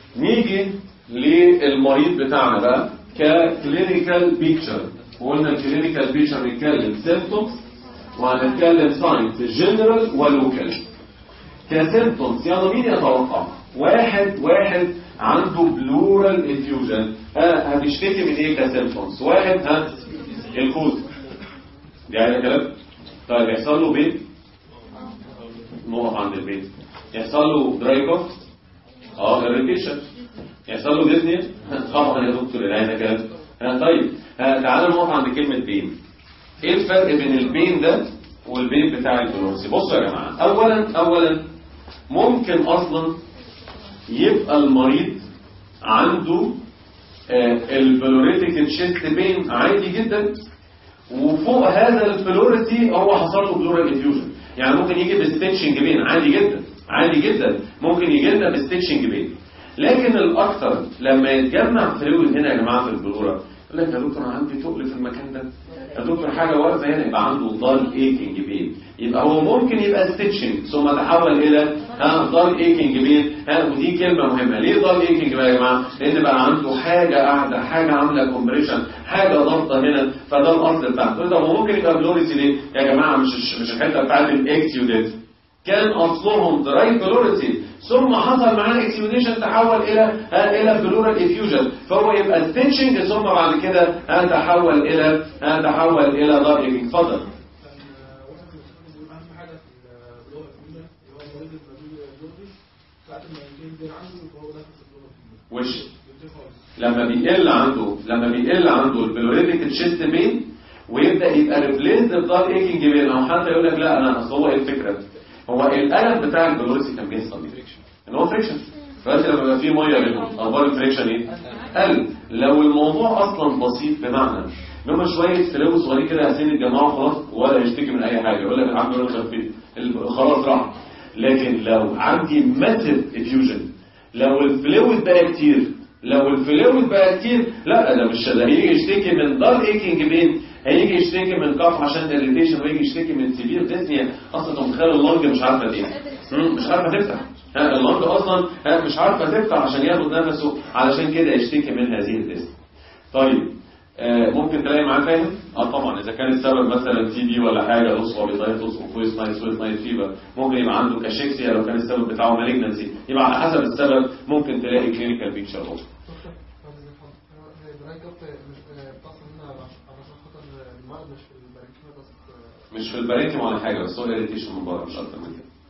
نيجي للمريض بتاعنا بقى ككلينيكال بيكتشر وقلنا الكلينيكال بيكتشر نتكلم سيمبتومز وهنتكلم ساينس جنرال ولوكال كسيمبتومز يلا مين يتوقع واحد واحد عنده بلورال افيوجن ها هتشتكي من ايه كسيمبتومز واحد ها الكوز يعني كلام طيب يحصل له بيت نقف عند البيت يحصل له دراي كوف اه اريتيشن يحصل له ديزني طبعا يا دكتور العين كلام ها طيب ها تعالى نقف عند كلمه بين ايه الفرق بين البين ده والبين بتاع البلورسي بصوا يا جماعه اولا اولا ممكن اصلا يبقى المريض عنده البلوريتيك تشيست بين عادي جدا وفوق هذا الفلوريتي هو حصل له بلورال افيوجن يعني ممكن يجي بستيتشنج بين عادي جدا عادي جدا ممكن يجي لنا بستيتشنج بين لكن الاكثر لما يتجمع فلويد هنا يا جماعه في البلوره يقول لك يا دكتور انا عندي تقل في المكان ده يا دكتور حاجه واقفه هنا يبقى عنده ضال ايكنج بين يبقى هو ممكن يبقى ستيتشنج ثم تحول الى ها ضال ايكنج بين ها ودي كلمه مهمه ليه ضال ايكنج بقى يا جماعه لان بقى عنده حاجه قاعده حاجه عامله كومبريشن حاجه ضغطه هنا فده الاصل بتاعته ده هو ممكن يبقى بلوريسي ليه يا جماعه مش مش الحته بتاعت الاكسيوديت كان اصلهم دراي بلوريسي ثم حصل معاه اكسيوديشن تحول الى الى بلورال افيوجن فهو يبقى ستيتشنج ثم بعد كده تحول الى تحول الى دار ايكنج اتفضل وش لما بيقل عنده لما بيقل عنده البلوريتيك تشيست بين ويبدا يبقى ريبليس بدار ايكنج بين او حتى يقول لك لا انا اصل هو ايه الفكره هو الالم بتاع البلوريسي كان بيحصل ايه ان هو فريكشن دلوقتي لما يبقى في ميه بينهم اخبار الفريكشن ايه قل لو الموضوع اصلا بسيط بمعنى ان هم شويه فلوس صغيرين كده عايزين يتجمعوا خلاص ولا يشتكي من اي حاجه يقول لك الحمد لله خفيت خلاص راح لكن لو عندي ماسيف افيوجن لو الفلويد بقى كتير لو الفلويد بقى كتير لا ده مش ده هيجي يشتكي من دار ايكنج بين هيجي يشتكي من كف عشان الريتيشن ويجي يشتكي من سيفير ديسنيا اصلا انت متخيل اللنج مش عارفه ايه مش عارفه تفتح اللنج اصلا مش عارفه تفتح عشان ياخد نفسه علشان كده يشتكي من هذه الديسنيا طيب آه ممكن تلاقي معاه فاهم اه طبعا اذا كان السبب مثلا تي بي ولا حاجه لص وبيطيط وفويس نايت سويت نايت فيبر ممكن يبقى عنده كاشيكسيا لو كان السبب بتاعه مالجنسي يبقى على حسب السبب ممكن تلاقي كلينيكال بيكتشر اهو مش في البارينكيم ولا حاجه بس هو اريتيشن من بره مش اكتر من كده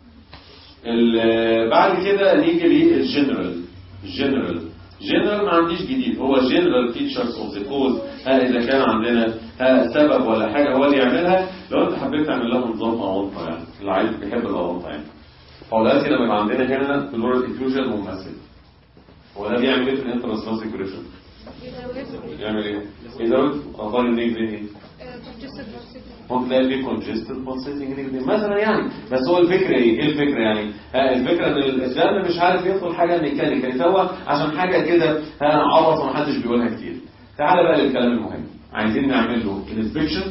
بعد كده نيجي للجنرال الجنرال جنرال ما عنديش جديد هو جنرال فيتشرز اوف ذا كوز ها اذا كان عندنا ها سبب ولا حاجه هو اللي يعملها لو انت حبيت تعمل لها نظام اونطه يعني اللي عايز بيحب الاونطه يعني هو دلوقتي لما يبقى عندنا هنا بلورال افيوجن منفصل هو ده بيعمل ايه في الانترنسال سيكوريشن يعمل ايه؟ يزود اخبار النيك دي ايه؟ ممكن تلاقي فيه congested pulsating مثلا يعني بس هو الفكرة ايه؟ ايه الفكرة يعني؟ ها الفكرة ان الدم مش عارف يدخل حاجة ميكانيكال فهو عشان حاجة كده عبط ومحدش بيقولها كتير. تعالى بقى للكلام المهم. عايزين نعمل له inspection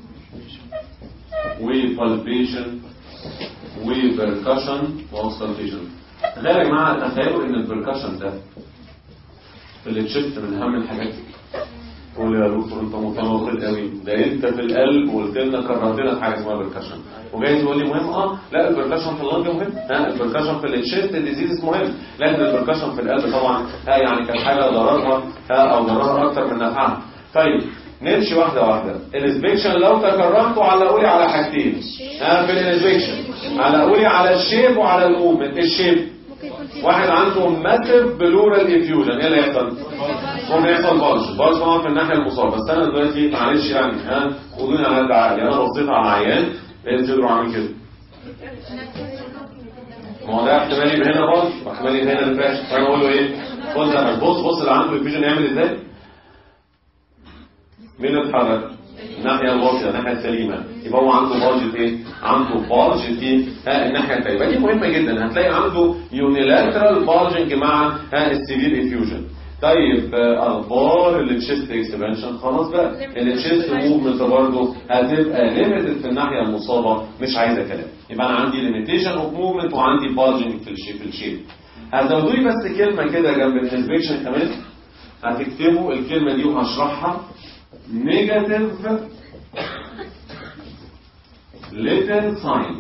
وبالبيشن وبركشن واوستالتيشن. تخيلوا يا جماعة تخيلوا ان البركشن ده في التشيست من اهم الحاجات قول يا دكتور انت متناقض قوي ده انت في القلب وقلت لنا كررت لنا حاجه اسمها بركشن وجاي تقول لي مهم اه لا البركشن في اللنج مهم ها البركشن في التشيست ديزيز مهم لكن البركشن في القلب طبعا ها يعني كان حاجه ضررها ها او ضررها اكتر من نفعها طيب نمشي واحده واحده الانسبكشن لو تكررته علقوا لي على حاجتين ها في الانسبكشن علقوا لي على الشيب وعلى الموفمنت الشيب واحد عنده ماسيف بلورال افيوجن ايه اللي يحصل؟ ممكن يحصل بلج بلج طبعا في الناحيه المصابه بس انا دلوقتي معلش يعني ها خدوني على قد عقلي انا بصيت على العيان لقيت صدره عامل كده ما هو ده احتمال يبقى هنا بلج واحتمال يبقى هنا الفاش فانا اقول له ايه؟ خد ده بص بص اللي عنده افيوجن يعمل ازاي؟ مين اللي اتحرك؟ الناحيه الواطيه الناحيه السليمه يبقى هو عنده بادجت ايه عنده بادجت في ها الناحيه الثانيه يبقى دي مهمه جدا هتلاقي عنده يونيلاترال بادجنج مع ها السيفير افيوجن طيب اخبار التشيست اكسبانشن خلاص بقى التشيست موفمنت برضه هتبقى ليميتد في الناحيه المصابه مش عايزه كلام يبقى انا عندي ليميتيشن اوف موفمنت وعندي بادجنج في الشيب في الشيب هتزودوا لي بس كلمه كده جنب الانسبكشن كمان هتكتبوا الكلمه دي وهشرحها نيجاتيف little sign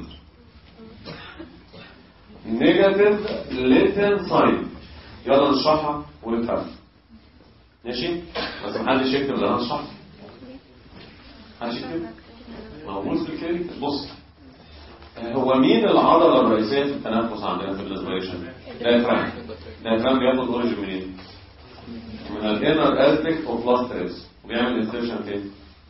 negative little sign يلا نشرحها ونفهم ماشي بس محدش يكتب اللي انا هشرحه محدش يكتب موجود في الكلمة بص هو مين العضلة الرئيسية في التنفس عندنا في الاسبريشن؟ دايفرام دايفرام بياخد اوريجن منين؟ من الانر ازلك وبلاسترز وبيعمل انسيرشن فين؟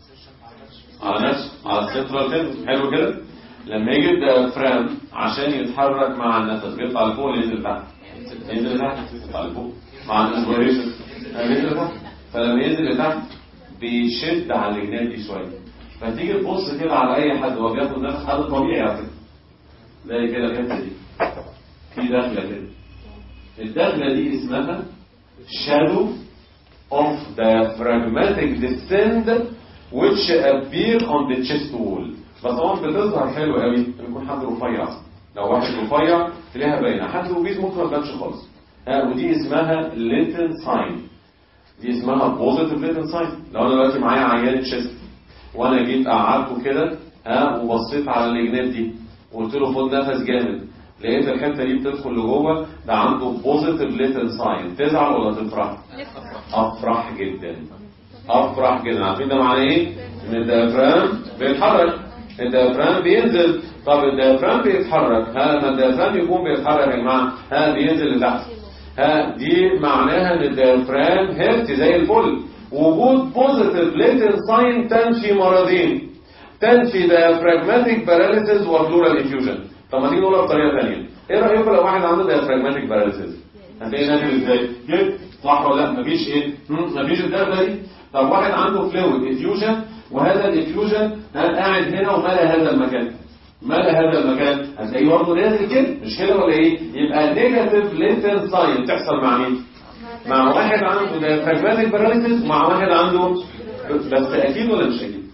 على نفسه على السنترال تندون حلو كده لما يجي الديافرام عشان يتحرك مع النفس بيطلع لفوق ولا ينزل تحت ينزل لتحت يطلع لفوق مع الانسبيريشن ينزل لتحت فلما ينزل لتحت بيشد على الجناب دي شويه فتيجي تبص كده على اي حد وهو بياخد نفس حد طبيعي على فكره تلاقي كده الحته دي في دخله كده الدخله دي اسمها shadow of diaphragmatic descent which appear on the chest wall بس طبعا بتظهر حلو قوي لما يكون حد رفيع لو واحد رفيع تلاقيها باينه حد اوبيز ممكن ما تبانش خالص ها ودي اسمها little sign دي اسمها positive little sign لو انا دلوقتي معايا عيان تشيست وانا جيت قعدته كده ها وبصيت على الجناب دي وقلت له خد نفس جامد لقيت الحته دي بتدخل لجوه ده عنده بوزيتيف ليتل ساين تزعل ولا تفرح؟ افرح جدا افرح جدا عارفين ده معناه ايه؟ ان الديافرام بيتحرك الديافرام بينزل طب الديافرام بيتحرك ها لما الديافرام يكون بيتحرك يا جماعه ها بينزل لتحت ها دي معناها ان الديافرام هيلثي زي الفل وجود بوزيتيف ليتل ساين تنفي مرضين تنفي diaphragmatic paralysis وبلورال انفيوجن طب ما تيجي نقولها بطريقه ثانيه ايه رايكم لو واحد عنده diaphragmatic paralysis هتلاقي نازل ازاي جد صح ولا لا مفيش ايه مم، مفيش الدخله دي طب واحد عنده فلويد انفيوجن وهذا الانفيوجن قاعد هنا وملا هذا المكان ملا هذا المكان هتلاقيه برضه نازل كده مش كده ولا ايه يبقى نيجاتيف ليتل ساين تحصل مع مين مع واحد عنده diaphragmatic paralysis ومع واحد عنده بس اكيد ولا مش اكيد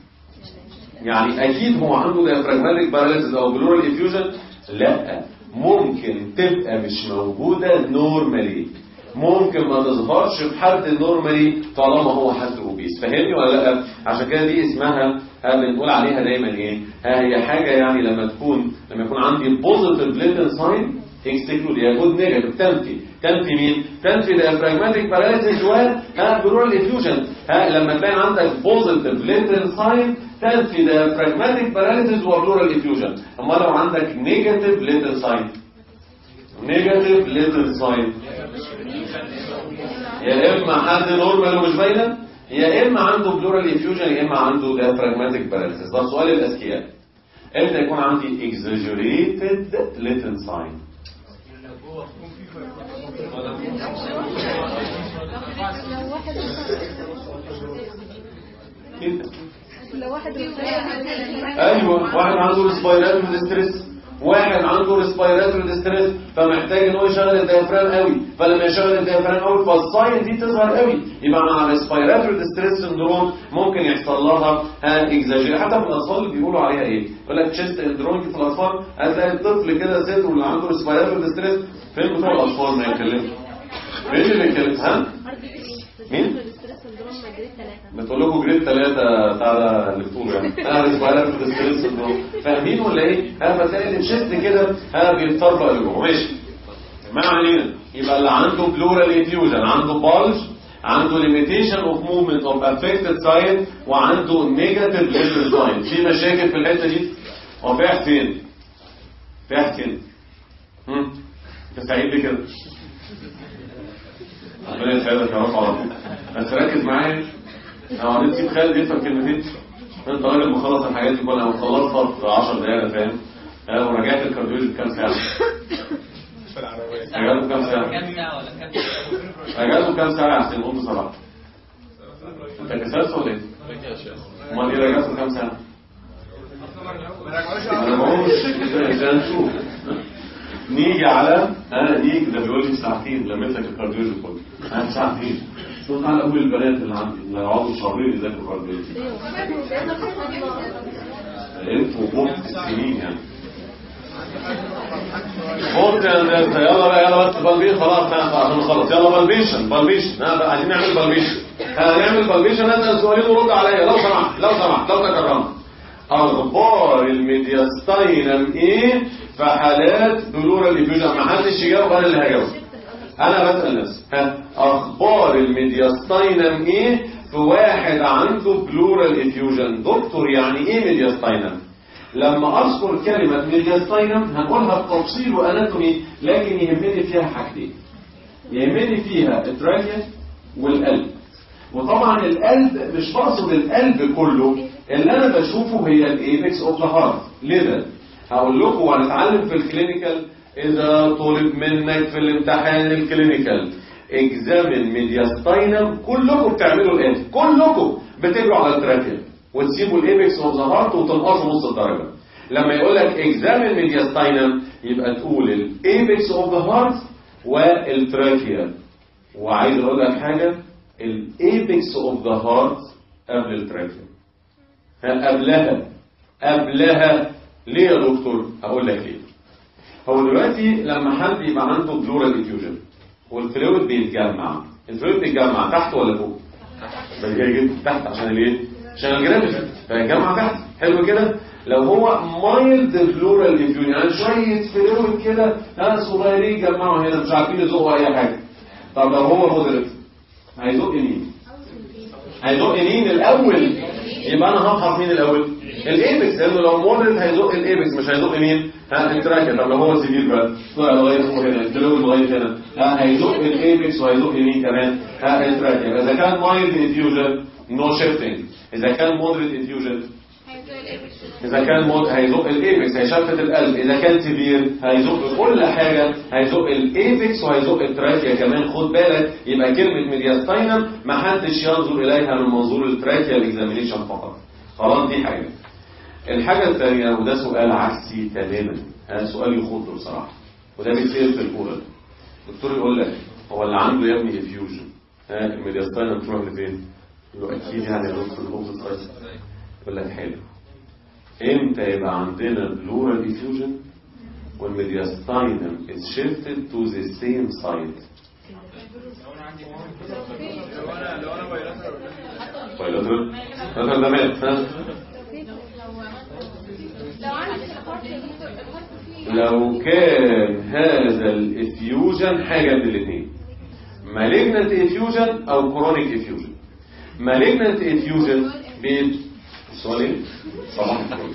يعني اكيد هو عنده diaphragmatic paralysis او pleural effusion لا ممكن تبقى مش موجودة نورمالي ممكن ما تظهرش في حد نورمالي طالما هو حد اوبيس فاهمني ولا لا عشان كده دي اسمها ها بنقول عليها دايما ايه ها هي حاجة يعني لما تكون لما يكون عندي بوزيتيف ليتل ساين اكستكلود هي جود نيجاتيف تنفي تنفي مين تنفي diaphragmatic paralysis و ها pleural effusion ها لما تلاقي عندك بوزيتيف ليتل ساين تنفي diaphragmatic paralysis وبلورال effusion اما لو عندك نيجاتيف ليتل ساين نيجاتيف ليتل ساين يا اما حد نورمال ومش باينه يا اما عنده بلورال effusion يا اما عنده diaphragmatic paralysis ده سؤال الاذكياء امتى يكون عندي exaggerated little sign لو واحد كده لو واحد ايوه واحد عنده ريسبيراتوري ستريس واحد عنده ريسبيراتوري ستريس فمحتاج ان هو يشغل الديافرام قوي فلما يشغل الديافرام قوي فالساين دي تظهر قوي يبقى مع الريسبيراتوري ستريس سندروم ممكن يحصل لها اكزاجير حتى في الاطفال اللي بيقولوا عليها ايه يقول لك تشيست اندروم في الاطفال هتلاقي الطفل كده صدره اللي عنده ريسبيراتوري ستريس فين بتوع الاطفال ما يتكلموا فين اللي بيتكلم ها مين؟ بتقول لكم جريد ثلاثة بتاع ده اللي بتقوله يعني انا ريسبيراتوري في الستريس سندروم فاهمين ولا ايه؟ ها فتلاقي الشيست كده ها بيتطربق لجوه ماشي ما علينا يبقى اللي عنده بلورال effusion عنده بالج عنده limitation of movement of affected side وعنده negative little sign في مشاكل في الحته دي هو فاح فين؟ فاح فين؟ هم؟ انت سعيد ليه كده؟ ربنا يسعدك يا رب على طول بس ركز معايا لو نسيب خالد يفهم كلمتين انت راجل مخلص الحاجات دي كلها وخلصها في 10 دقايق فاهم اه ورجعت الكارديولوجي بكام ساعه رجعته بكام ساعه كام ساعة ولا كام ساعة؟ رجعته بكام ساعه يا حسين قول بصراحه انت كسلت ولا ايه؟ امال ايه رجعته بكام ساعه؟ انا بقولش عشان نشوف نيجي على انا نيجي ده بيقول لي ساعتين لميت لك الكارديولوجي كله انا ساعتين شوف على كل البنات اللي عندي اللي هيقعدوا شهرين يذاكروا كارديولوجي انتوا وقت السنين يعني بص يا هندسه يلا بقى يلا بس بالبيشن خلاص ها عشان نخلص يلا بالبيشن بالبيشن ها بقى عايزين نعمل بالبيشن هنعمل بالبيشن اسال سؤالين ورد عليا لو سمحت لو سمحت لو تكرمت اخبار الميدياستاينم ايه في حالات بلورال افيوجن ما حدش يجاوب انا اللي هجاوب انا بسال نفسي ها اخبار الميدياستاينم ايه في واحد عنده بلورال افيوجن دكتور يعني ايه ميدياستاينم لما اذكر كلمه ميدياستاينم هنقولها بتفصيل واناتومي لكن يهمني فيها حاجتين يهمني فيها التراكيا والقلب وطبعا القلب مش بقصد القلب كله اللي انا بشوفه هي الايبكس اوف ذا هارت لذا هقول لكم وهنتعلم في الكلينيكال اذا طلب منك في الامتحان الكلينيكال اكزامن ميدياستاينم كلكم بتعملوا الاتي كلكم بتجروا على التراكيا وتسيبوا الايبكس اوف ذا هارت وتنقصوا نص الدرجه لما يقول لك اكزامن ميدياستاينم يبقى تقول الايبكس اوف ذا هارت والتراكيا وعايز اقول لك حاجه الايبكس اوف ذا هارت قبل التراكيا ها قبلها قبلها ليه يا دكتور هقول لك ليه هو دلوقتي لما حد يبقى عنده بلورال افيوجن والفلويد بيتجمع الفلويد بيتجمع تحت ولا فوق بس جاي جدا تحت عشان الايه عشان الجرافيتي فيتجمع تحت حلو كده لو هو مايلد بلورال افيوجن يعني شويه فلويد كده ها صغيرين يتجمعوا هنا مش عارفين يزقوا اي حاجه طب لو هو مودريت هيزق مين هيزق مين الاول يبقى انا هفحص مين الاول الايبكس لانه لو مودريت هيزق الايبكس مش هيزق مين ها التراكر طب لو هو سيفير بقى طلع لغايه فوق هنا الفلويد لغايه هنا ها هيزق الايبكس وهيزق مين كمان ها التراكر اذا كان مايلد انفيوجن نو شيفتنج اذا كان مودريت انفيوجن إذا كان مود هيزق الإيبكس هيشفت القلب إذا كان سيفير هيزق كل حاجة هيزق الإيبكس وهيزق التراكيا كمان خد بالك يبقى كلمة ميدياستاينم ما حدش ينظر إليها من منظور التراكيا الإكزامينيشن فقط خلاص دي حاجة الحاجة الثانية وده سؤال عكسي تماما هذا سؤال يخض بصراحة وده بيصير في الأولى الدكتور يقول لك هو اللي عنده يا ابني افيوجن ها الميدياستاينم تروح لفين؟ يقول له أكيد يعني يا دكتور الأوبزيت سايد يقول لك حلو امتى يبقى عندنا بلورال effusion when mediastinum is shifted to the same side لو انا عندي لو انا لو انا بايلاترال bilateral مثلا ده مات ها؟ لو عندك الهارت الهارت فيه لو كان هذا الافيوجن حاجة من الاثنين malignant effusion او chronic effusion malignant effusion بيت السؤال ايه؟ صباح الفل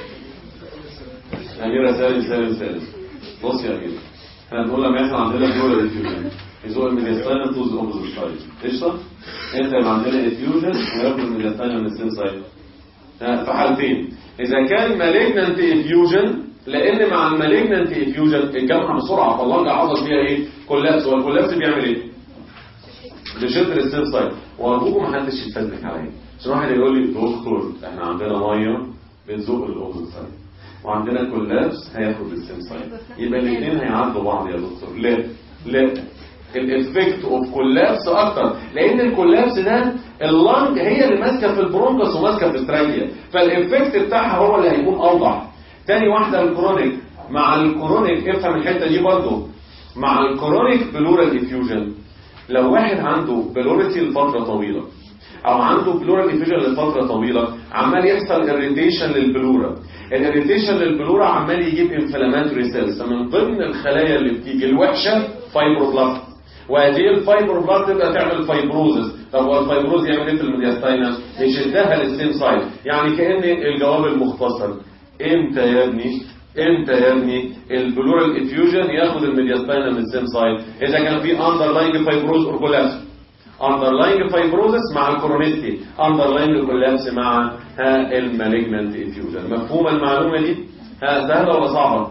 أميرة سالم سالم سالم بص يا أميرة احنا بنقول لما يحصل عندنا بلورال افيوجن يزور الميدياستاينم توز اوبوزيت سايد قشطة؟ انت يبقى عندنا افيوجن وياخد الميدياستاينم من السيم سايد ها، في حالتين اذا كان مالجنانت افيوجن لان مع المالجنانت افيوجن الجامعه بسرعه فاللنجه حصل فيها ايه كولابس والكولابس بيعمل ايه بيشد السيل سايد وارجوكم ما حدش يتفزلك عليا عشان واحد يقول لي دكتور احنا عندنا ميه بتزق الاوبن سايد وعندنا كولابس هياخد السيل سايد يبقى الاثنين هيعدوا بعض يا دكتور لا لا الافكت اوف كولابس اكتر لان الكولابس ده اللنج هي اللي ماسكه في البرونكس وماسكه في التراكيا فالافكت بتاعها هو اللي هيكون اوضح تاني واحده الكرونيك مع الكرونيك افهم الحته دي برضه مع الكرونيك بلورال افيوجن لو واحد عنده بلوريتي لفتره طويله او عنده بلورال افيوجن لفتره طويله عمال يحصل اريتيشن للبلورا الاريتيشن للبلورا عمال يجيب انفلاماتوري سيلز من ضمن الخلايا اللي بتيجي الوحشه فايبروبلاست وهذه الفايبروبلاست تبقى تعمل فايبروزس طب هو الفايبروز يعمل ايه في الميدياستاينس يشدها للسيم سايد يعني كان الجواب المختصر امتى يا ابني امتى يا ابني البلورال افيوجن ياخد الميدياستاينم من السيم سايد اذا كان في اندرلاينج فايبروز اور كولابس اندرلاينج فايبروزس مع الكورونيستي اندرلاينج كولابس مع ها المالجنانت افيوجن مفهومه المعلومه دي ها سهله ولا صعبه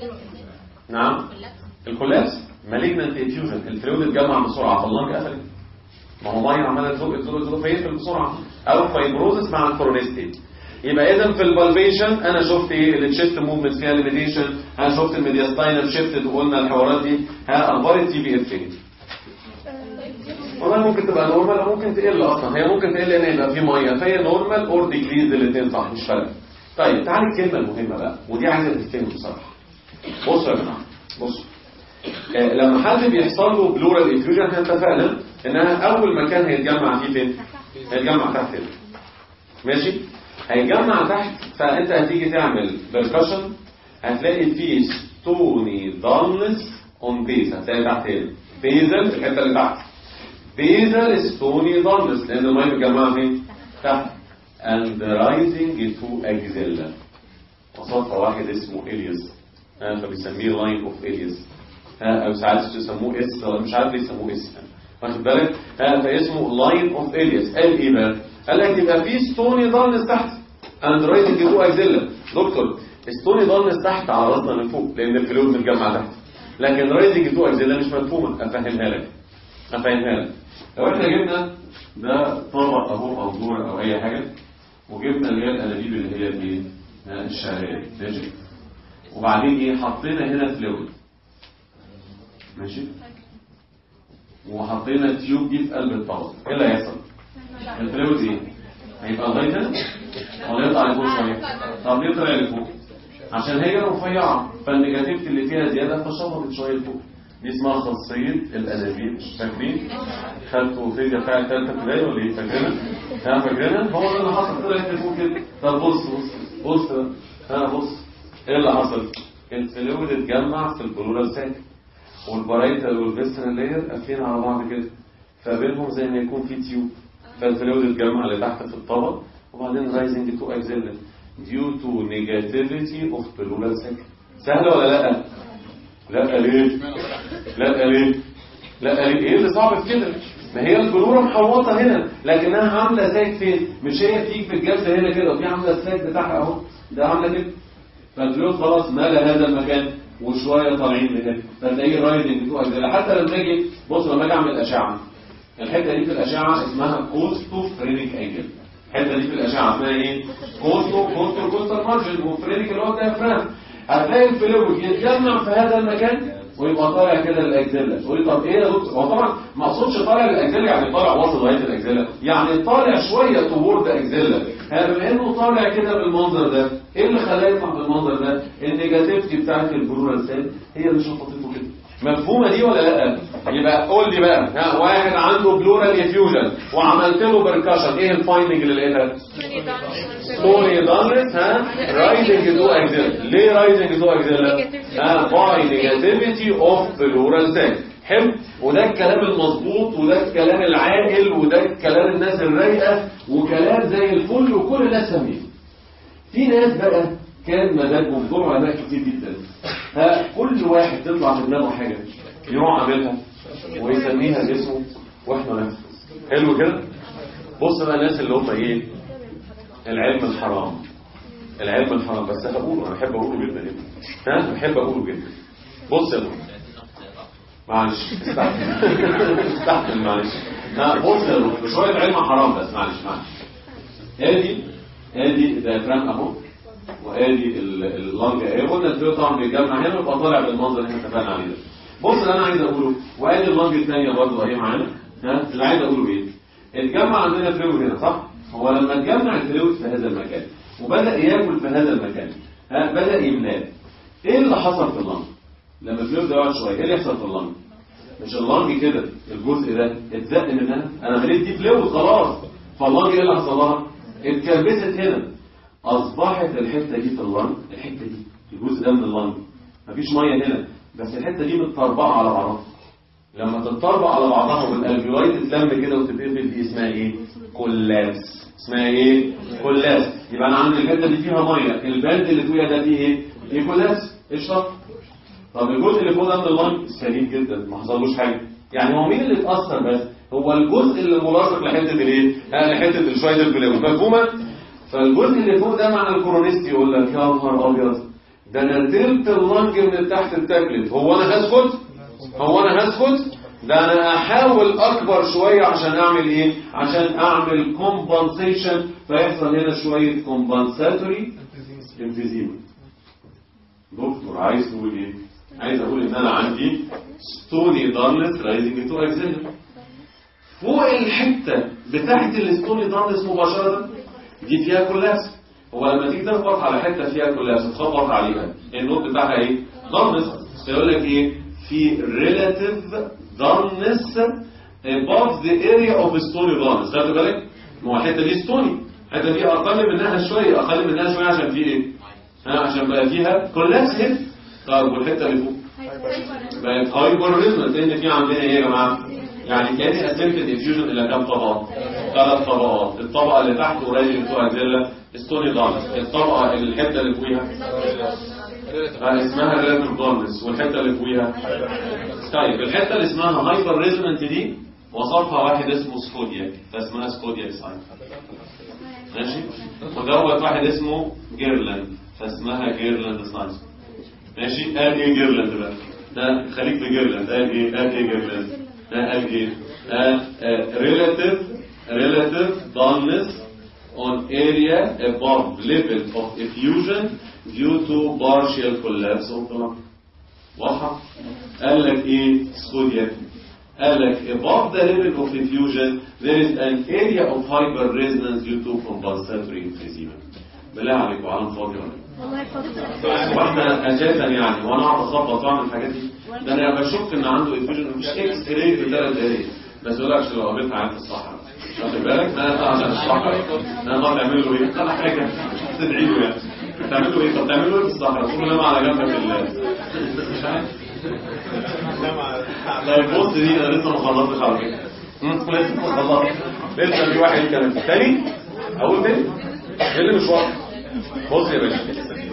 نعم الكولابس مالجنانت افيوجن الفلويد اتجمع بسرعه فاللنج قفلت ما هو ميه عماله تزق تزق تزق فيقفل بسرعه او فايبروزس مع الكورونيستي يبقى اذا في البالفيشن انا شفت ايه التشيست موفمنت فيها ليميتيشن انا شفت الميدياستاينم شيفتد وقلنا الحوارات دي ها اخبار التي بي اف ايه والله ممكن تبقى نورمال او ممكن تقل اصلا هي ممكن تقل لان يبقى في ميه فهي نورمال اور ديكريز الاثنين صح مش فارقه طيب تعالى الكلمه المهمه بقى ودي عايزه تفهم بصراحه بصوا يا جماعه بص آه، لما حد بيحصل له بلورال افيوجن احنا اتفقنا انها اول مكان هيتجمع فيه فين؟ هيتجمع تحت هنا ماشي؟ هيتجمع تحت فانت هتيجي تعمل بركشن هتلاقي فيه ستوني دانلس اون بيز هتلاقي تحت هنا بيزل الحته اللي تحت بيزل ستوني دانلس لان الميه متجمعه فين؟ تحت and rising to axilla وصفها واحد اسمه إلياس ها فبيسميه لاين اوف إلياس ها او ساعات يسموه اس مش عارف ليه يسموه اس واخد بالك ها فاسمه لاين اوف إلياس قال ايه بقى قال لك يبقى في ستوني دارنس تحت اند رايزنج تو اكزيلا دكتور ستوني دارنس تحت على راسنا من فوق لان الفلويد متجمع تحت لكن رايزنج تو اكزيلا مش مفهومه افهمها لك افهمها لك لو احنا جبنا ده طبق اهو او دور او اي حاجه وجبنا اللي هي الانابيب اللي هي الايه ها، الشعريه ماشي وبعدين ايه حطينا هنا فلويد ماشي وحطينا التيوب دي في قلب الطبق ايه اللي هيحصل الفلويد ايه هيبقى لغايه هنا ولا يطلع لفوق شويه طب ليه طلع لفوق عشان هي رفيعه فالنيجاتيف اللي فيها زياده فشفطت شويه لفوق دي اسمها خاصيه الانابيب فاكرين خدتوا فيديو بتاع الثالثه ابتدائي ولا ايه فاكرينها؟ ها فاكرينها؟ هو ده اللي حصل طلعت لفوق كده طب بص بص بص بقى. ها بص ايه اللي حصل؟ الفلويد اتجمع في البلورال ساك والبرايتال والفيسترال لاير قافلين على بعض كده فبينهم زي ما يكون في تيوب فالفلويد اتجمع لتحت في الطبق وبعدين رايزنج تو اكزيلا ديو تو نيجاتيفيتي اوف بلورال ساك سهله ولا لا؟ لا ليه؟ لا ليه؟ لا ليه؟ ايه اللي صعب في كده؟ ما هي البلوره محوطه هنا لكنها عامله ساك فين؟ مش هي بتيجي في الجلسه هنا كده وفي عامله الساك بتاعها اهو ده عامله كده فالفلوس خلاص مال هذا المكان وشويه طالعين من هنا فتلاقيه رايدنج تو اجزاء حتى لما اجي بص لما اجي اعمل اشعه الحته دي في الاشعه اسمها كوستو فرينيك انجل الحته دي في الاشعه اسمها ايه؟ كوستو كوستو كوستال مارجن وفرينيك اللي هو الديافرام هتلاقي الفلويد يتجمع في هذا المكان ويبقى طالع كده للاكزيلا تقول لي طب ايه يا دكتور هو طبعا ما اقصدش طالع للاكزيلا يعني طالع واصل لغايه الاكزيلا يعني طالع شويه تورد اكزيلا بما انه طالع كده بالمنظر ده ايه اللي خلاه يطلع بالمنظر ده النيجاتيفيتي بتاعت البلورال سيل هي اللي شططته كده مفهومه دي ولا لا يبقى قول لي بقى ها واحد عنده بلورال افيوجن وعملت له بركشن ايه الفايندنج اللي لقيتها ستوني دانلس ها رايزنج تو اكزيلا ليه رايزنج تو اكزيلا ها باي نيجاتيفيتي اوف بلورال سيل حلو وده الكلام المظبوط وده الكلام العاقل وده الكلام الناس الرايقه وكلام زي الفل وكل الناس فاهمين في ناس بقى كان مزاجهم دول علماء كتير جدا ها كل واحد تطلع في دماغه حاجه يروح عاملها ويسميها باسمه واحنا نفسه حلو كده بص بقى الناس اللي هم ايه العلم الحرام العلم الحرام بس هقوله انا بحب اقوله جدا جدا ها بحب اقوله جدا بص يا دكتور معلش استحمل استحمل معلش ها بص يا دكتور شويه علم حرام بس معلش معلش ادي ادي الديافرام اهو وادي اللنج اهي قلنا الفلويد طبعا بيتجمع هنا ويبقى طالع بالمنظر اللي احنا اتفقنا عليه ده بص اللي انا عايز اقوله وادي اللنج الثانيه برضه اهي معانا ها اللي عايز اقوله ايه اتجمع عندنا فلويد هنا صح هو لما اتجمع الفلويد في هذا المكان وبدا ياكل في هذا المكان ها بدا يملاه ايه اللي حصل في اللنج لما الفلويد ده يقعد شويه ايه اللي يحصل في اللنج مش اللنج كده الجزء ده اتزق من هنا انا مليت دي فلويد خلاص فاللنج ايه اللي حصل لها اتكربست هنا اصبحت الحته دي في اللنج الحته دي الجزء ده من اللنج مفيش ميه هنا بس الحته دي متطربقه على بعضها لما تتطربق على بعضها والالفيولايت تتلم كده وتتقفل دي اسمها ايه كولابس اسمها ايه كولابس يبقى انا عندي الحته دي فيها ميه البند اللي فوقيها ده فيه ايه دي كولابس قشطه طب الجزء اللي فوق ده من اللنج سليم جدا ما حصلوش حاجه يعني هو مين اللي اتاثر بس هو الجزء اللي ملاصق لحته الايه آه لحته شويه الفلويد مفهومه فالجزء اللي فوق ده معنى الكورونيست يقول لك يا نهار ابيض ده انا تلت اللنج من تحت اتاكلت هو انا هسكت هو انا هسكت ده انا احاول اكبر شويه عشان اعمل ايه عشان اعمل كومبنسيشن فيحصل هنا شويه كومبنساتوري انفيزيما دكتور عايز تقول ايه عايز اقول ان انا عندي ستوني دارنس رايزنج تو اكزيلر فوق الحته بتاعت الستوني دارنس مباشره دي فيها كلاس هو لما تيجي تخبط على حته فيها كلاس تخبط عليها النوت بتاعها ايه ضربس يقول لك ايه في relative dullness above the area of stony dullness خدت بالك ما هو الحته دي ستوني الحته دي اقل منها شويه اقل منها شويه عشان في ايه ها عشان بقى فيها كولابس هنا طب والحته اللي فوق بقت هايبر ريزونانس لان في عندنا ايه يا جماعه يعني كاني قسمت الانفيوجن الى كام طبقه ثلاث طبقات الطبقه اللي تحت قريب بتوع الزله ستوني دارنس الطبقه اللي الحته اللي فوقيها آه، اسمها ريلاتيف دارنس والحته اللي فوقيها طيب الحته اللي اسمها هايبر ريزونانت دي وصفها واحد اسمه سكودياك فاسمها سكودياك ساين ماشي ودوت واحد اسمه جيرلاند فاسمها جيرلاند ساين ماشي قال ايه جيرلاند بقى ده خليك في جيرلاند قال ايه قال ايه جيرلاند ده قال ايه قال relative relative dullness on area above level of effusion due to partial collapse of the lung واضحة قال لك ايه سكودياك قال لك above the level of effusion there is an area of hyper resonance due to compensatory emphysema بالله عليكم عالم فاضي ولا إيه؟ والله فاضي واحنا اساسا يعني وانا اقعد اخبط واعمل الحاجات دي ده انا بشك ان عنده انفيوجن مش اكس راي في ثلاث دقايق بس يقول لك لو قابلت عيان في الصحراء واخد بالك ما عشان الصحراء انا ما تعمل له ايه ولا حاجه تدعي له يعني تعمل له ايه طب تعمل له ايه في الصحراء تقول له على جنبك ال مش عارف طيب بص دي انا لسه ما خلصتش على فكره مم، لسه ما خلصتش لسه في واحد كان تاني اقول تاني ايه اللي مش واضح بص يا باشا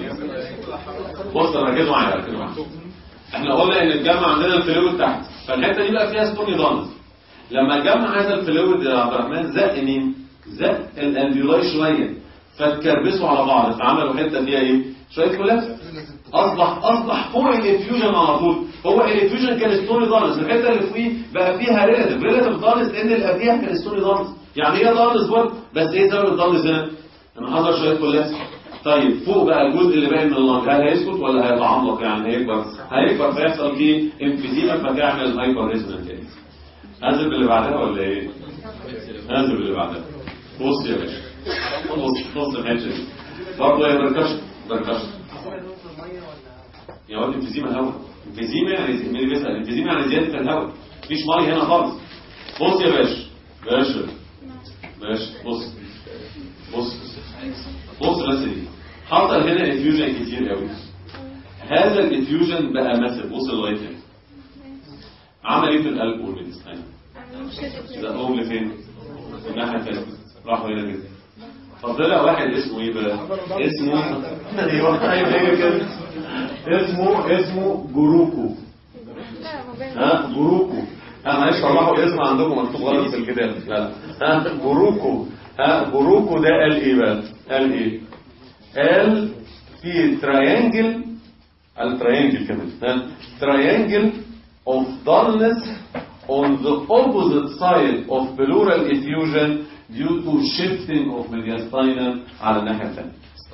بص ركزوا معايا ركزوا معايا احنا قلنا ان الجامعة عندنا الفلويد تحت فالحته دي بقى فيها ستوني دانس لما جمع هذا الفلويد يا عبد الرحمن زق مين زق الانفيولاي شويه فتكربسوا على بعض فعملوا حته فيها ايه شويه كولابس اصبح اصبح فوق الانفيوجن على طول هو الانفيوجن كان ستوني دانس الحته اللي فوقيه بقى فيها ريلاتيف ريلاتيف دانس لان اللي قبليها كان ستوني دانس يعني هي دانس برضه بس ايه سبب الدانس هنا ان حصل شويه كولابس طيب فوق بقى الجزء اللي باقي من اللنج هل هيسكت ولا هيتعمق يعني هيكبر هيكبر فيحصل فيه انفيزيما فتعمل هايبر ريزونانت انزل باللي بعدها ولا ايه انزل باللي بعدها بص يا باشا بص بص الحته دي برضه يا بركشت بركشت يا واد انفيزيما هواء انفيزيما يعني زي- مين بيسال انفيزيما يعني زياده الهواء مفيش ميه هنا خالص بص يا باشا باشا باشا بص بص بص بس دي حصل هنا افيوجن كتير قوي هذا الافيوجن بقى ماسف وصل لغايه هنا عمل ايه في القلب والميدستاين زقهم لفين في الناحيه الثانيه راحوا هنا كده فطلع واحد اسمه ايه بقى اسمه ايوه ايوه ايوه كده اسمه اسمه جروكو ها جروكو ها معلش طلعوا اسم عندكم مكتوب غلط في الكتاب لا لا ها جروكو ها جروكو ده قال ايه بقى قال ايه قال في تراينجل التراينجل كمان ها تراينجل of dullness on the opposite side of pleural effusion due to shifting of mediastinum على الناحية الثانية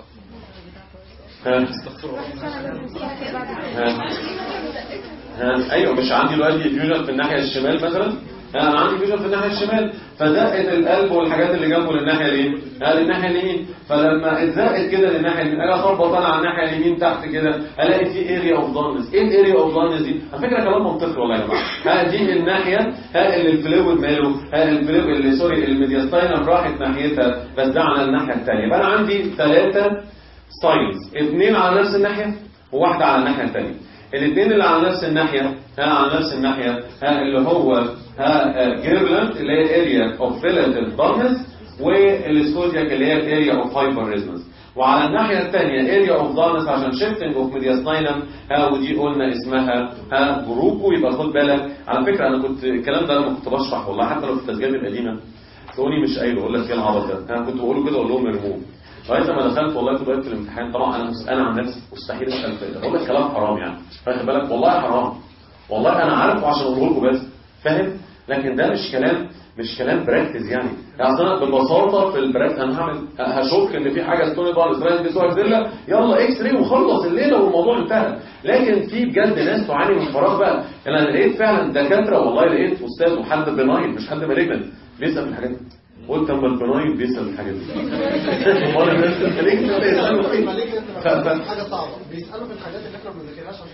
ها ها ها ايوه مش عندي دلوقتي فيوجن في الناحيه الشمال مثلا ها انا عندي فيوجن في الناحيه الشمال فزقت القلب والحاجات اللي جنبه للناحيه اليمين ها للناحيه اليمين فلما اتزقت كده للناحيه اليمين اجي اخبط انا على الناحيه اليمين تحت كده الاقي في اريا اوف دارنس ايه الاريا اوف دارنس دي على فكره كلام منطقي والله يا جماعه ها دي الناحيه ها اللي الفلويد ماله ها الفلويد اللي سوري الميدياستاينم راحت ناحيتها بس ده على الناحيه الثانيه يبقى انا عندي ثلاثه ستايلز اثنين على نفس الناحيه وواحده على الناحيه الثانيه الاثنين اللي على نفس الناحية ها على نفس الناحية ها اللي هو ها جيرلاند اللي هي اريا اوف ريلاتيف دارنس والسكودياك اللي هي اريا اوف هايبر ريزونانس وعلى الناحية الثانية اريا اوف دارنس عشان شيفتنج اوف ميدياستاينم ها ودي قلنا اسمها ها جروكو يبقى خد بالك على فكرة انا كنت الكلام ده لما كنت بشرح والله حتى لو في التسجيلات القديمة تقولي مش قايله اقول لك ايه العبط ده انا كنت بقوله كده اقول لهم ارموه لغايه لما دخلت والله كنت واقف في الامتحان طبعا انا انا عن نفسي مستحيل اسال في بقول لك كلام حرام يعني فاخد بالك والله حرام والله انا عارفه عشان اقوله لكم بس فاهم لكن ده مش كلام مش كلام براكتس يعني يعني أصل انا ببساطه في البراكتس انا هعمل هشك ان في حاجه ستوني بار اسرائيل بتوع زله يلا اكس راي وخلص الليله والموضوع انتهى لكن في بجد ناس تعاني من فراغ بقى يعني انا لقيت فعلا دكاتره والله لقيت استاذ وحد بناين مش حد مالجنت بيسال في الحاجات دي قلت اما البناين بيسال في الحاجات دي امال الناس الخليج بيسالوا في إيه؟ ف- ف- حاجه صعبه بيسالوا في الحاجات اللي احنا ما بنذاكرهاش عشان نفهم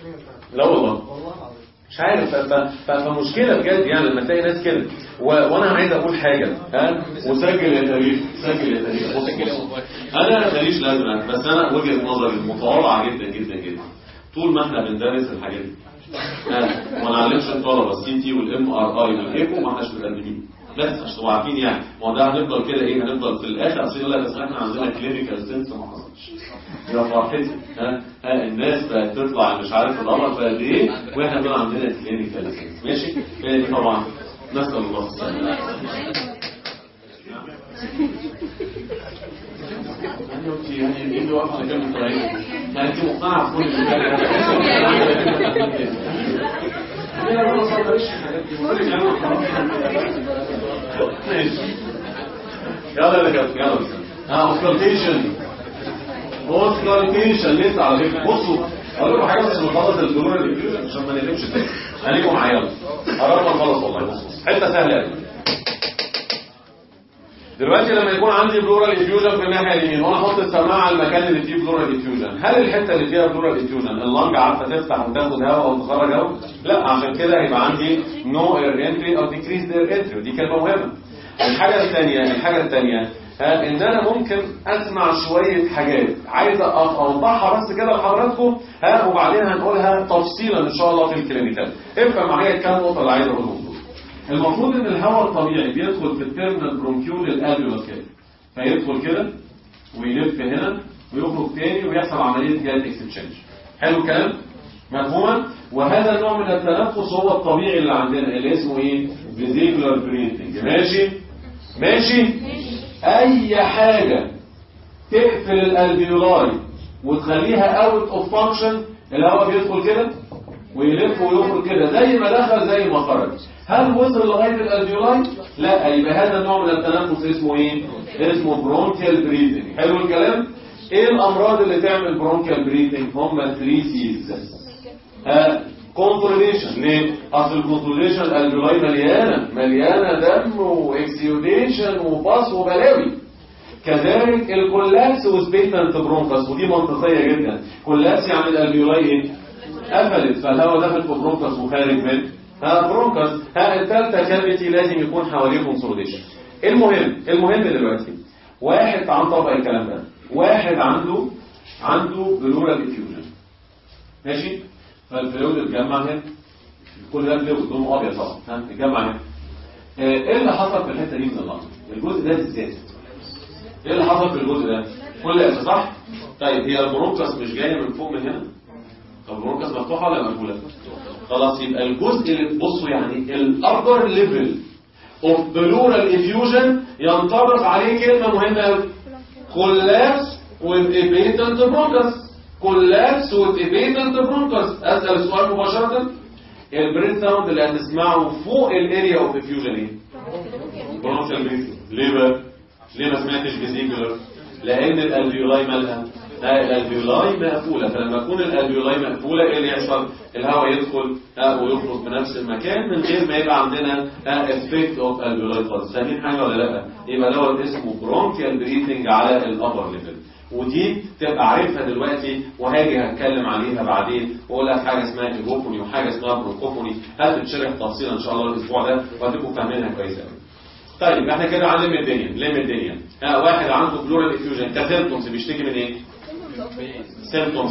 لا والله مش عارف ف- ف- فمشكله بجد يعني لما تلاقي ناس كده و... وانا عايز اقول حاجه ها وسجل يا تاريخ سجل يا تاريخ بص انا ماليش لازمه بس انا وجهه نظري المتواضعه جدا جدا جدا طول ما احنا بندرس الحاجات دي ها وما نعلمش الطلبه السي تي والام ار اي والايكو ما احناش متقدمين بس عشان تبقوا عارفين يعني ما هو ده هنفضل كده ايه هنفضل في الاخر اصل يقول لك اصل احنا عندنا كلينيكال سنس ما حصلش يا فرحتي ها ها الناس بقت تطلع مش عارف القمر بقى قد ايه واحنا بقى عندنا كلينيكال سنس ماشي هي دي طبعا نسال الله السلامه يعني انت يعني ايه اللي واقف على كلمه طريقه يعني انت مقتنعه بكل اللي لا لا ما صدقش الحاجات دي كل كلام حرام ماشي يلا يا كابتن يلا ها اوسكالتيشن اوسكالتيشن لسه على فكره بصوا اقول لكم حاجه بس نخلص الدور اللي عشان ما نقلبش تاني خليكم معايا يلا قربنا نخلص والله بص بص حته سهله قوي دلوقتي لما يكون عندي بلورال افيوجن في الناحيه اليمين وانا احط السماعه على المكان اللي فيه بلورال افيوجن هل الحته اللي فيها بلورال افيوجن اللنج عارفه تفتح وتاخد هواء او تخرج هواء لا عشان كده هيبقى عندي نو اير انتري او ديكريز اير انتري ودي كلمه مهمه الحاجه الثانيه الحاجه الثانيه ها ان انا ممكن اسمع شويه حاجات عايز أ- اوضحها بس كده لحضراتكم ها وبعدين هنقولها تفصيلا ان شاء الله في الكلينيكال افهم معايا الكام نقطه اللي عايز اقولهم دول المفروض ان الهواء الطبيعي بيدخل في التيرمينال برونكيول الالفيولار كده فيدخل كده ويلف هنا ويخرج تاني ويحصل عمليه جاز اكسشينج حلو الكلام مفهوما وهذا النوع من التنفس هو الطبيعي اللي عندنا اللي اسمه ايه فيزيكولار بريثنج ماشي ماشي اي حاجه تقفل الالفيولاي وتخليها اوت اوف فانكشن الهواء بيدخل كده ويلف ويخرج كده زي ما دخل زي ما خرج هل وصل لغايه الالفيولاي لا يبقى هذا النوع من التنفس اسمه ايه اسمه برونكيال بريثنج حلو الكلام ايه الامراض اللي تعمل برونكيال بريثنج هم 3 سيز كونسوليديشن ليه اصل الكونسوليديشن الالفيولاي مليانه مليانه دم واكسيوديشن وباص وبلاوي كذلك الكولابس وسبيتنت برونكس ودي منطقيه جدا كولابس يعني الالفيولاي ايه قفلت فالهواء دخل في برونكس وخارج من ها برونكس ها الثالثه كافيتي لازم يكون حواليه كونسوليديشن المهم المهم دلوقتي واحد تعال نطبق الكلام ده واحد عنده عنده بلورال افيوجن ماشي فالفلويد اتجمع هنا كل ده فلويد لونه ابيض طبعا ها اتجمع هنا آه، ايه اللي حصل في الحته دي من اللحظه الجزء ده بالذات ايه اللي حصل في الجزء ده كل ده صح طيب هي البرونكس مش جايه من فوق من هنا طب البرونكس مفتوحه ولا مقفوله خلاص يبقى الجزء اللي بصوا يعني الابر ليفل اوف بلورال افيوجن ينطبق عليه كلمه مهمه قوي كولابس with a patent bronchus collapse with a patent bronchus اسال السؤال مباشره البرين ساوند اللي هتسمعه فوق الاريا اوف افيوجن ايه برونكيال بريثنج ليه بقى ليه ما سمعتش فيزيكولر لان الالفيولاي مالها لا الالفيولاي مقفوله فلما تكون الالفيولاي مقفوله ايه اللي يحصل الهواء يدخل ها، ويخرج في نفس المكان من غير ما يبقى عندنا افكت اوف الفيولاي خالص فاهمين حاجه ولا لا يبقى دوت اسمه برونكيال بريثنج على الابر ليفل ودي تبقى عارفها دلوقتي وهاجي هتكلم عليها بعدين واقول لك حاجه اسمها ايجوفوني وحاجه اسمها برونكوفوني هتتشرح تفصيلا ان شاء الله الاسبوع ده وهتبقوا فاهمينها كويس قوي طيب احنا كده علم الدنيا لم الدنيا ها واحد عنده بلورال افيوجن كسيمتومز بيشتكي من ايه سيمتومز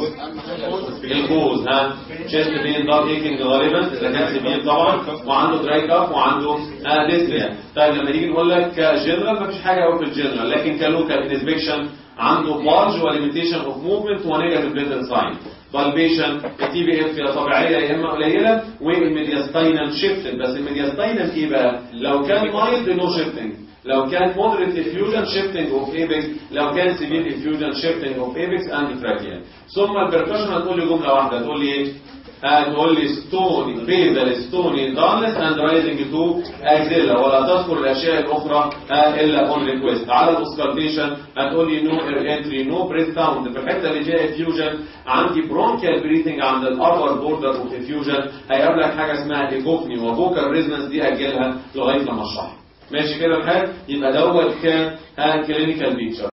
الكوز ها تشيست بين دار ايكنج غالبا اذا كان سيفير طبعا وعنده دراي كاف وعنده ها ديسليا طيب لما نيجي نقول لك كجنرال مفيش حاجه قوي في الجنرال لكن كلوكال انسبكشن عنده بارج وليميتيشن اوف موفمنت ونيجاتيف بليتن ساين بالبيشن التي بي اف يا طبيعيه يا اما قليله والميدياستاينال شيفتد بس الميدياستاينال ايه بقى لو كان مايلد نو شيفتنج لو كان moderate diffusion shifting of apex لو كان severe diffusion shifting of apex and trachea ثم البركشن هتقول لي جمله واحده تقول لي ايه هتقول لي ستوني بيزل ستوني دارنس اند رايزنج تو اكزيلا ولا تذكر الاشياء الاخرى آه، الا اون ريكويست على الاوسكالتيشن هتقول لي نو انتري نو بريث ساوند في الحته اللي فيها افيوجن عندي برونكيال بريثنج عند الابر بوردر اوف افيوجن هيقابلك حاجه اسمها ايكوفني وفوكال ريزنس دي اجلها لغايه لما اشرحها ماشي كده الحال يبقى دوت كان كلينيكال بيكتشر